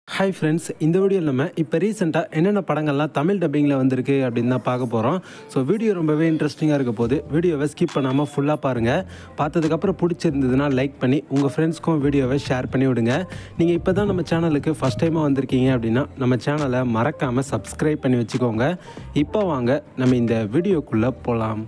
hi friends இந்த வீடியோவில் நம்ம இப்போ ரீசெண்டாக என்னென்ன படங்கள்லாம் தமிழ் டப்பிங்கில் வந்திருக்கு அப்படின்னு தான் பார்க்க போகிறோம் ஸோ வீடியோ ரொம்பவே இன்ட்ரெஸ்டிங்காக இருக்க போது வீடியோவை ஸ்கிப் பண்ணாமல் ஃபுல்லாக பாருங்கள் பார்த்ததுக்கப்புறம் பிடிச்சிருந்ததுன்னா லைக் பண்ணி உங்கள் ஃப்ரெண்ட்ஸ்க்கும் வீடியோவை ஷேர் பண்ணி விடுங்க நீங்கள் இப்போ தான் நம்ம சேனலுக்கு ஃபஸ்ட் டைமாக வந்திருக்கீங்க அப்படின்னா நம்ம சேனலை மறக்காமல் சப்ஸ்கிரைப் பண்ணி வச்சுக்கோங்க இப்போ வாங்க நம்ம இந்த வீடியோக்குள்ளே போகலாம்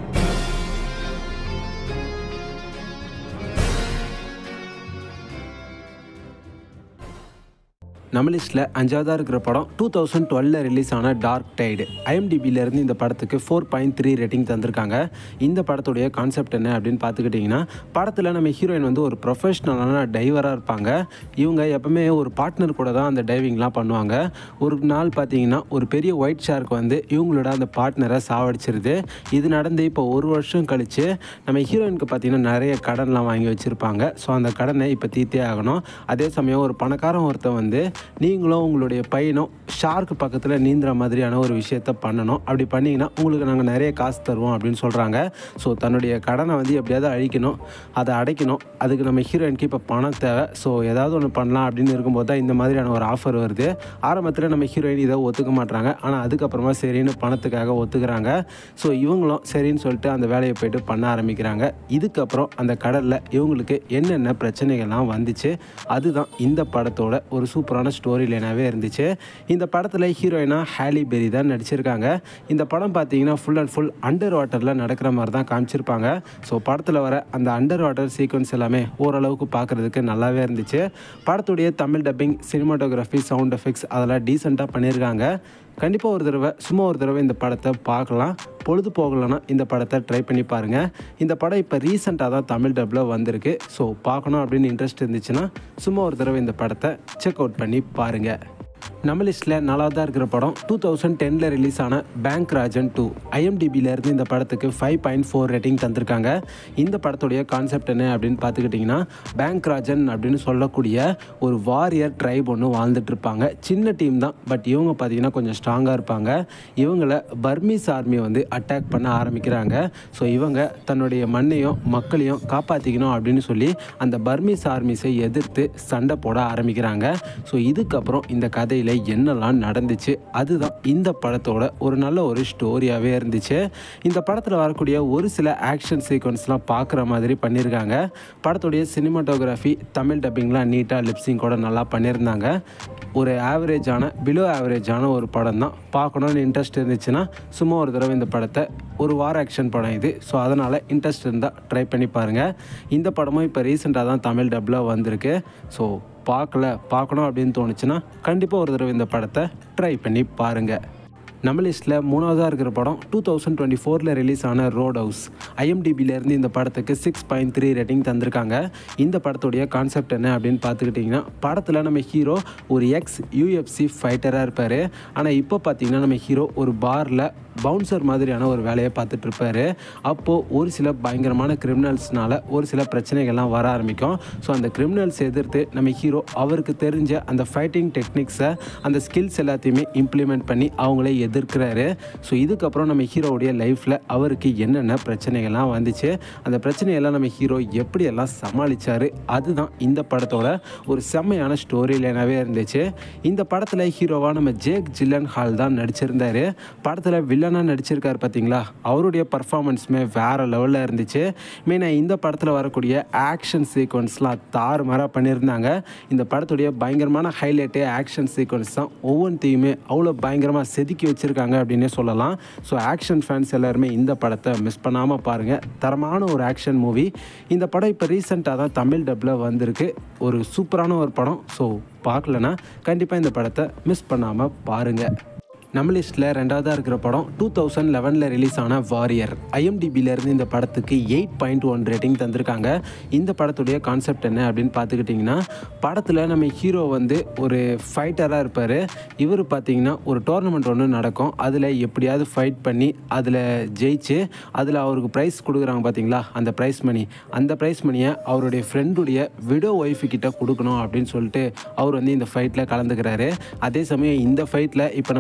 நம்ம லிஸ்ட்டில் அஞ்சாவதாக இருக்கிற படம் டூ தௌசண்ட் டுவெலில் ரிலீஸ் ஆன டார்க் டைடு ஐஎம்டிபியிலேருந்து இந்த படத்துக்கு ஃபோர் பாயிண்ட் த்ரீ ரேட்டிங் தந்திருக்காங்க இந்த படத்துடைய கான்செப்ட் என்ன அப்படின்னு பார்த்துக்கிட்டிங்கன்னா படத்தில் நம்ம ஹீரோயின் வந்து ஒரு ப்ரொஃபஷ்னலான டைவராக இருப்பாங்க இவங்க எப்பவுமே ஒரு பார்ட்னர் கூட தான் அந்த டைவிங்லாம் பண்ணுவாங்க ஒரு நாள் பார்த்தீங்கன்னா ஒரு பெரிய ஒயிட் ஷார்க் வந்து இவங்களோட அந்த பார்ட்னரை சாவடிச்சிருது இது நடந்து இப்போ ஒரு வருஷம் கழித்து நம்ம ஹீரோயினுக்கு பார்த்தீங்கன்னா நிறைய கடன்லாம் வாங்கி வச்சுருப்பாங்க ஸோ அந்த கடனை இப்போ தீர்த்தே ஆகணும் அதே சமயம் ஒரு பணக்காரன் ஒருத்தன் வந்து நீங்களும் உங்களுடைய பையனும் ஷார்க் பக்கத்தில் நீந்துற மாதிரியான ஒரு விஷயத்த பண்ணணும் அப்படி பண்ணிங்கன்னா உங்களுக்கு நாங்கள் நிறைய காசு தருவோம் அப்படின்னு சொல்கிறாங்க ஸோ தன்னுடைய கடனை வந்து எப்படியாவது அழிக்கணும் அதை அடைக்கணும் அதுக்கு நம்ம ஹீரோயினுக்கு இப்போ பணம் தேவை ஸோ ஏதாவது ஒன்று பண்ணலாம் அப்படின்னு இருக்கும்போது தான் இந்த மாதிரியான ஒரு ஆஃபர் வருது ஆரம்பத்தில் நம்ம ஹீரோயின் இதை ஒத்துக்க மாட்டாங்க ஆனால் அதுக்கப்புறமா சரின்னு பணத்துக்காக ஒத்துக்கிறாங்க ஸோ இவங்களும் சரின்னு சொல்லிட்டு அந்த வேலையை போயிட்டு பண்ண ஆரம்பிக்கிறாங்க இதுக்கப்புறம் அந்த கடலில் இவங்களுக்கு என்னென்ன பிரச்சனைகள்லாம் வந்துச்சு அதுதான் இந்த படத்தோட ஒரு சூப்பரான ஸ்டோரி லைனாகவே இருந்துச்சு இந்த படத்தில் ஹீரோயினாக ஹேலி பெரி தான் நடிச்சிருக்காங்க இந்த படம் பார்த்தீங்கன்னா ஃபுல் அண்ட் ஃபுல் அண்டர் வாட்டரில் நடக்கிற மாதிரி தான் காமிச்சிருப்பாங்க ஸோ படத்தில் வர அந்த அண்டர் வாட்டர் சீக்வன்ஸ் எல்லாமே ஓரளவுக்கு பார்க்குறதுக்கு நல்லாவே இருந்துச்சு படத்துடைய Tamil dubbing cinematography sound effects அதெல்லாம் டீசெண்டாக பண்ணியிருக்காங்க கண்டிப்பாக ஒரு தடவை சும்மா ஒரு தடவை இந்த படத்தை பார்க்கலாம் பொழுது போகலைன்னா இந்த படத்தை ட்ரை பண்ணி பாருங்கள் இந்த படம் இப்போ ரீசெண்டாக தான் தமிழ் டப்பில் வந்திருக்கு ஸோ பார்க்கணும் அப்படின்னு இன்ட்ரெஸ்ட் இருந்துச்சுன்னா சும்மா ஒரு தடவை இந்த படத்தை செக் அவுட் பண்ணி பாருங்கள் நம்ம லிஸ்ட்டில் நாலாவதாக இருக்கிற படம் டூ தௌசண்ட் டெனில் ரிலீஸ் ஆன பேங்க் ராஜன் டூ ஐஎம்டிபியிலேருந்து இந்த படத்துக்கு ஃபைவ் பாயிண்ட் ஃபோர் ரேட்டிங் தந்திருக்காங்க இந்த படத்துடைய கான்செப்ட் என்ன அப்படின்னு பார்த்துக்கிட்டிங்கன்னா பேங்க் ராஜன் அப்படின்னு சொல்லக்கூடிய ஒரு வாரியர் ட்ரைப் ஒன்று வாழ்ந்துட்டு இருப்பாங்க சின்ன டீம் தான் பட் இவங்க பார்த்தீங்கன்னா கொஞ்சம் ஸ்ட்ராங்காக இருப்பாங்க இவங்களை பர்மீஸ் ஆர்மி வந்து அட்டாக் பண்ண ஆரம்பிக்கிறாங்க ஸோ இவங்க தன்னுடைய மண்ணையும் மக்களையும் காப்பாற்றிக்கணும் அப்படின்னு சொல்லி அந்த பர்மீஸ் ஆர்மிஸை எதிர்த்து சண்டை போட ஆரம்பிக்கிறாங்க ஸோ இதுக்கப்புறம் இந்த கதையில் என்னெல்லாம் நடந்துச்சு அதுதான் இந்த படத்தோட ஒரு நல்ல ஒரு ஸ்டோரியாகவே இருந்துச்சு இந்த படத்தில் வரக்கூடிய ஒரு சில ஆக்ஷன் சீக்வன்ஸ்லாம் பார்க்குற மாதிரி பண்ணியிருக்காங்க படத்துடைய சினிமாட்டோகிராஃபி தமிழ் டப்பிங்லாம் நீட்டாக லிப்ஸிங் கூட நல்லா பண்ணியிருந்தாங்க ஒரு ஆவரேஜான பிலோ ஆவரேஜான ஒரு படம் தான் பார்க்கணுன்னு இன்ட்ரெஸ்ட் இருந்துச்சுன்னா சும்மா ஒரு தடவை இந்த படத்தை ஒரு வார ஆக்ஷன் படம் இது ஸோ அதனால் இன்ட்ரெஸ்ட் இருந்தால் ட்ரை பண்ணி பாருங்கள் இந்த படமும் இப்போ ரீசெண்டாக தான் தமிழ் டப்பில் வந்திருக்கு ஸோ பார்க்கல பார்க்கணும் அப்படின்னு தோணுச்சுன்னா கண்டிப்பாக ஒரு தடவை இந்த படத்தை ட்ரை பண்ணி பாருங்கள் நம்ம லிஸ்ட்டில் மூணாவதாக இருக்கிற படம் டூ தௌசண்ட் டுவெண்ட்டி ஃபோரில் ரிலீஸ் ஆன ரோட் ஹவுஸ் ஐஎம்டிபியிலேருந்து இந்த படத்துக்கு சிக்ஸ் பாயிண்ட் த்ரீ ரேட்டிங் தந்திருக்காங்க இந்த படத்துடைய கான்செப்ட் என்ன அப்படின்னு பார்த்துக்கிட்டிங்கன்னா படத்தில் நம்ம ஹீரோ ஒரு எக்ஸ் யூஎஃப்சி ஃபைட்டராக இருப்பார் ஆனால் இப்போ பார்த்தீங்கன்னா நம்ம ஹீரோ ஒரு பாரில் பவுன்சர் மாதிரியான ஒரு வேலையை பார்த்துட்டு இருப்பாரு அப்போது ஒரு சில பயங்கரமான கிரிமினல்ஸ்னால ஒரு சில பிரச்சனைகள்லாம் வர ஆரம்பிக்கும் ஸோ அந்த கிரிமினல்ஸ் எதிர்த்து நம்ம ஹீரோ அவருக்கு தெரிஞ்ச அந்த ஃபைட்டிங் டெக்னிக்ஸை அந்த ஸ்கில்ஸ் எல்லாத்தையுமே இம்ப்ளிமெண்ட் பண்ணி அவங்களே எதிர்க்கிறாரு ஸோ இதுக்கப்புறம் நம்ம ஹீரோவுடைய லைஃப்பில் அவருக்கு என்னென்ன பிரச்சனைகள்லாம் வந்துச்சு அந்த பிரச்சனையெல்லாம் நம்ம ஹீரோ எப்படியெல்லாம் சமாளித்தார் அதுதான் இந்த படத்தோட ஒரு செம்மையான ஸ்டோரி லைனாகவே இருந்துச்சு இந்த படத்தில் ஹீரோவாக நம்ம ஜேக் ஜில்லன் ஹால் தான் நடிச்சிருந்தாரு படத்தில் வில்லனாக நடிச்சிருக்காரு பார்த்தீங்களா அவருடைய பர்ஃபார்மன்ஸுமே வேறு லெவலில் இருந்துச்சு மெயினாக இந்த படத்தில் வரக்கூடிய ஆக்ஷன் சீக்வன்ஸ்லாம் தாறுமாறாக பண்ணியிருந்தாங்க இந்த படத்துடைய பயங்கரமான ஹைலைட்டே ஆக்ஷன் சீக்வன்ஸ் தான் ஒவ்வொன்றையுமே அவ்வளோ பயங்கரமாக செதுக்கி வச்சுருக்காங்க அப்படின்னே சொல்லலாம் ஸோ ஆக்ஷன் ஃபேன்ஸ் எல்லாருமே இந்த படத்தை மிஸ் பண்ணாமல் பாருங்கள் தரமான ஒரு ஆக்ஷன் மூவி இந்த படம் இப்போ ரீசெண்டாக தான் தமிழ் டப்பில் வந்திருக்கு ஒரு சூப்பரான ஒரு படம் ஸோ பார்க்கலனா கண்டிப்பாக இந்த படத்தை மிஸ் பண்ணாமல் பாருங்கள் நம்ம லிஸ்ட்டில் ரெண்டாவதாக இருக்கிற படம் டூ தௌசண்ட் லெவனில் ரிலீஸ் ஆன வாரியர் ஐஎம்டிபியிலேருந்து இந்த படத்துக்கு எயிட் பாயிண்ட் ஒன் ரேட்டிங் தந்திருக்காங்க இந்த படத்துடைய கான்செப்ட் என்ன அப்படின்னு பார்த்துக்கிட்டிங்கன்னா படத்தில் நம்ம ஹீரோ வந்து ஒரு ஃபைட்டராக இருப்பார் இவர் பார்த்தீங்கன்னா ஒரு டோர்னமெண்ட் ஒன்று நடக்கும் அதில் எப்படியாவது ஃபைட் பண்ணி அதில் ஜெயிச்சு அதில் அவருக்கு ப்ரைஸ் கொடுக்குறாங்க பார்த்தீங்களா அந்த ப்ரைஸ் மணி அந்த ப்ரைஸ் மணியை அவருடைய ஃப்ரெண்டுடைய விடோ ஒய்ஃபு கிட்ட கொடுக்கணும் அப்படின்னு சொல்லிட்டு அவர் வந்து இந்த ஃபைட்டில் கலந்துக்கிறாரு அதே சமயம் இந்த ஃபைட்டில் இப்போ நம்ம ஹீரோவை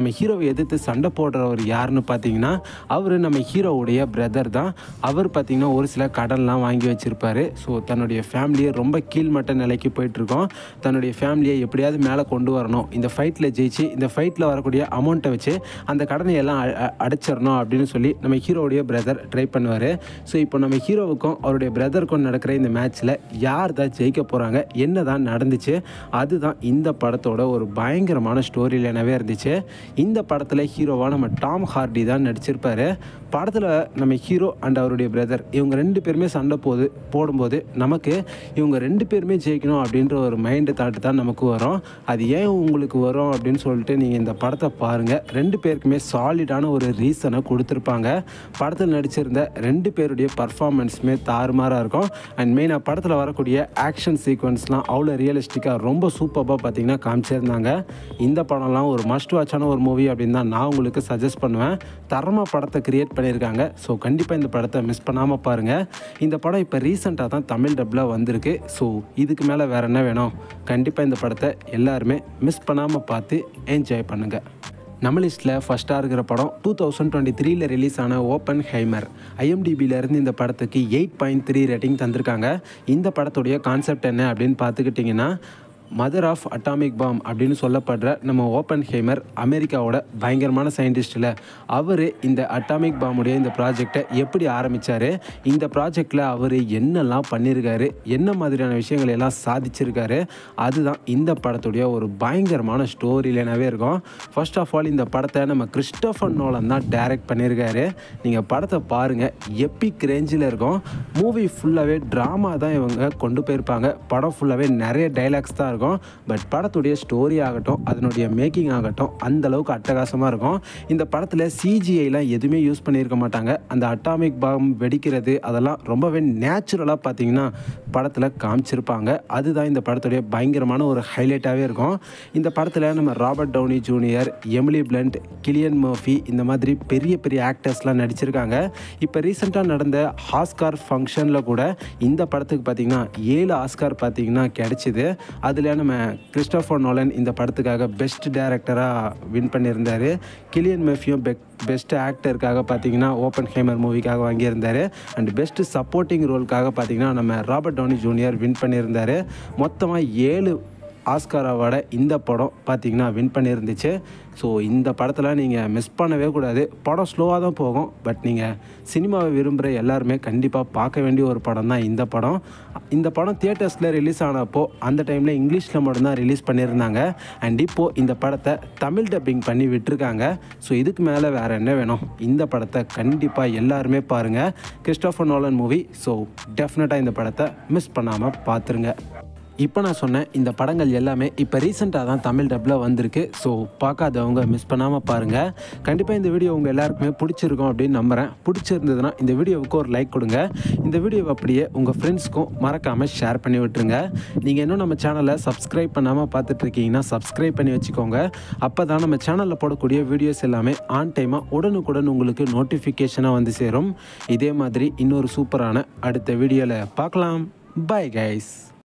எதிர்த்து சண்டை போடுறவர் யாருன்னு பார்த்தீங்கன்னா அவர் நம்ம ஹீரோவுடைய பிரதர் தான் அவர் பார்த்தீங்கன்னா ஒரு சில கடன்லாம் வாங்கி வச்சுருப்பாரு ஸோ தன்னுடைய ஃபேமிலியை ரொம்ப கீழ்மட்ட நிலைக்கு போயிட்டுருக்கோம் தன்னுடைய ஃபேமிலியை எப்படியாவது மேலே கொண்டு வரணும் இந்த ஃபைட்டில் ஜெயிச்சு இந்த ஃபைட்டில் வரக்கூடிய அமௌண்ட்டை வச்சு அந்த கடனை எல்லாம் அ- அ- அடைச்சிடணும் அப்படின்னு சொல்லி நம்ம ஹீரோவுடைய பிரதர் ட்ரை பண்ணுவார் ஸோ இப்போ நம்ம ஹீரோவுக்கும் அவருடைய பிரதருக்கும் நடக்கிற இந்த மேட்ச்சில் யார் தான் ஜெயிக்க போகிறாங்க என்ன தான் நடந்துச்சு அதுதான் இந்த படத்தோட ஒரு பயங்கரமான ஸ்டோரி லைனாகவே இருந்துச்சு இந்த படத்தில் ஹீரோவாக நம்ம டாம் ஹார்டி தான் நடிச்சிருப்பாரு படத்தில் நம்ம ஹீரோ அண்ட் அவருடைய பிரதர் இவங்க ரெண்டு பேருமே சண்டை போது போடும்போது நமக்கு இவங்க ரெண்டு பேருமே ஜெயிக்கணும் அப்படின்ற ஒரு மைண்டு தாட்டு தான் நமக்கு வரும் அது ஏன் உங்களுக்கு வரும் அப்படின்னு சொல்லிட்டு நீங்கள் இந்த படத்தை பாருங்கள் ரெண்டு பேருக்குமே சாலிடான ஒரு ரீசனை கொடுத்துருப்பாங்க படத்தில் நடிச்சிருந்த ரெண்டு பேருடைய பர்ஃபார்மன்ஸுமே தாறுமாறாக இருக்கும் அண்ட் மெயினாக படத்தில் வரக்கூடிய ஆக்ஷன் சீக்வன்ஸ்லாம் அவ்வளோ ரியலிஸ்டிக்காக ரொம்ப சூப்பராக பார்த்தீங்கன்னா காமிச்சிருந்தாங்க இந்த படம்லாம் ஒரு மஸ்ட் வாட்சான ஒரு மூவி அப்படின்னு தான் நான் உங்களுக்கு சஜஸ்ட் பண்ணுவேன் தரமாக படத்தை கிரியேட் பண்ணியிருக்காங்க ஸோ கண்டிப்பாக இந்த படத்தை மிஸ் பண்ணாமல் பாருங்கள் இந்த படம் இப்போ ரீசெண்டாக தான் தமிழ் டப்பில் வந்திருக்கு ஸோ இதுக்கு மேலே வேறு என்ன வேணும் கண்டிப்பாக இந்த படத்தை எல்லாருமே மிஸ் பண்ணாமல் பார்த்து என்ஜாய் பண்ணுங்கள் நம்ம லிஸ்ட்டில் ஃபஸ்ட்டாக இருக்கிற படம் டூ தௌசண்ட் டுவெண்ட்டி த்ரீல ரிலீஸ் ஆன ஓப்பன் ஹைமர் ஐஎம்டிபியிலேருந்து இந்த படத்துக்கு எயிட் பாயிண்ட் த்ரீ ரேட்டிங் தந்திருக்காங்க இந்த படத்துடைய கான்செப்ட் என்ன அப்படின்னு பார்த்துக்கிட்டிங்கன்னா மதர் ஆஃப் அட்டாமிக் பாம் அப்படின்னு சொல்லப்படுற நம்ம ஓப்பன் ஹேமர் அமெரிக்காவோட பயங்கரமான சயின்டிஸ்டில் அவர் இந்த அட்டாமிக் பாமுடைய இந்த ப்ராஜெக்டை எப்படி ஆரம்பித்தார் இந்த ப்ராஜெக்டில் அவர் என்னெல்லாம் பண்ணியிருக்காரு என்ன மாதிரியான விஷயங்களை எல்லாம் சாதிச்சிருக்காரு அதுதான் இந்த படத்துடைய ஒரு பயங்கரமான ஸ்டோரி லைனாகவே இருக்கும் ஃபர்ஸ்ட் ஆஃப் ஆல் இந்த படத்தை நம்ம கிறிஸ்டோஃபர் நோலன் தான் டைரக்ட் பண்ணியிருக்காரு நீங்கள் படத்தை பாருங்கள் எப்பிக் ரேஞ்சில் இருக்கும் மூவி ஃபுல்லாகவே ட்ராமா தான் இவங்க கொண்டு போயிருப்பாங்க படம் ஃபுல்லாகவே நிறைய டைலாக்ஸ் தான் இருக்கும் பட் படத்துடைய ஸ்டோரி ஆகட்டும் அதனுடைய மேக்கிங் ஆகட்டும் அந்த அளவுக்கு அட்டகாசமாக இருக்கும் இந்த படத்தில் சிஜிஐலாம் எதுவுமே யூஸ் பண்ணியிருக்க மாட்டாங்க அந்த அட்டாமிக் பாம் வெடிக்கிறது அதெல்லாம் ரொம்பவே நேச்சுரலாக பார்த்தீங்கன்னா படத்தில் காமிச்சிருப்பாங்க அதுதான் இந்த படத்துடைய பயங்கரமான ஒரு ஹைலைட்டாகவே இருக்கும் இந்த படத்தில் நம்ம Robert Downey Junior Emily Blunt Cillian Murphy இந்த மாதிரி பெரிய பெரிய ஆக்டர்ஸ்லாம் நடிச்சிருக்காங்க இப்போ ரீசெண்டாக நடந்த ஆஸ்கார் ஃபங்க்ஷனில் கூட இந்த படத்துக்கு பார்த்தீங்கன்னா ஏழு ஆஸ்கார் பார்த்தீங்கன்னா கிடைச்சிது அதில் நம்ம கிறிஸ்டோஃபர் நோலன் இந்த படத்துக்காக பெஸ்ட் டேரக்டராக வின் பண்ணியிருந்தார் கிலியன் மெஃபியும் பெக் பெஸ்ட் ஆக்டருக்காக பார்த்தீங்கன்னா ஓப்பன் ஹேமர் மூவிக்காக வாங்கியிருந்தார் அண்ட் பெஸ்ட் சப்போர்ட்டிங் ரோலுக்காக பார்த்தீங்கன்னா நம்ம ராபர்ட் டவுனி ஜூனியர் வின் பண்ணியிருந்தார் மொத்தமாக ஏழு ஆஸ்கார் அவார்டை இந்த படம் பார்த்தீங்கன்னா வின் பண்ணியிருந்துச்சு ஸோ இந்த படத்தில் நீங்கள் மிஸ் பண்ணவே கூடாது படம் ஸ்லோவாக தான் போகும் பட் நீங்கள் சினிமாவை விரும்புகிற எல்லாருமே கண்டிப்பாக பார்க்க வேண்டிய ஒரு படம் தான் இந்த படம் இந்த படம் தியேட்டர்ஸில் ரிலீஸ் ஆனப்போ அந்த டைமில் இங்கிலீஷில் மட்டும்தான் ரிலீஸ் பண்ணியிருந்தாங்க அண்ட் இப்போது இந்த படத்தை தமிழ் டப்பிங் பண்ணி விட்டுருக்காங்க ஸோ இதுக்கு மேலே வேறு என்ன வேணும் இந்த படத்தை கண்டிப்பாக எல்லாருமே பாருங்கள் கிறிஸ்டோஃபர் நோலன் மூவி ஸோ டெஃபினட்டாக இந்த படத்தை மிஸ் பண்ணாமல் பார்த்துருங்க இப்போ நான் சொன்னேன் இந்த படங்கள் எல்லாமே இப்போ ரீசெண்டாக தான் தமிழ் டப்பில் வந்திருக்கு ஸோ பார்க்காதவங்க மிஸ் பண்ணாமல் பாருங்கள் கண்டிப்பாக இந்த வீடியோ உங்கள் எல்லாருக்குமே பிடிச்சிருக்கும் அப்படின்னு நம்புகிறேன் பிடிச்சிருந்ததுன்னா இந்த வீடியோவுக்கு ஒரு லைக் கொடுங்க இந்த வீடியோவை அப்படியே உங்கள் ஃப்ரெண்ட்ஸ்க்கும் மறக்காமல் ஷேர் பண்ணி விட்டுருங்க நீங்கள் இன்னும் நம்ம சேனலை சப்ஸ்கிரைப் பண்ணாமல் பார்த்துட்ருக்கீங்கன்னா சப்ஸ்கிரைப் பண்ணி வச்சுக்கோங்க அப்போ தான் நம்ம சேனலில் போடக்கூடிய வீடியோஸ் எல்லாமே ஆன் டைமாக உடனுக்குடன் உங்களுக்கு நோட்டிஃபிகேஷனாக வந்து சேரும் இதே மாதிரி இன்னொரு சூப்பரான அடுத்த வீடியோவில் பார்க்கலாம் பை கைஸ்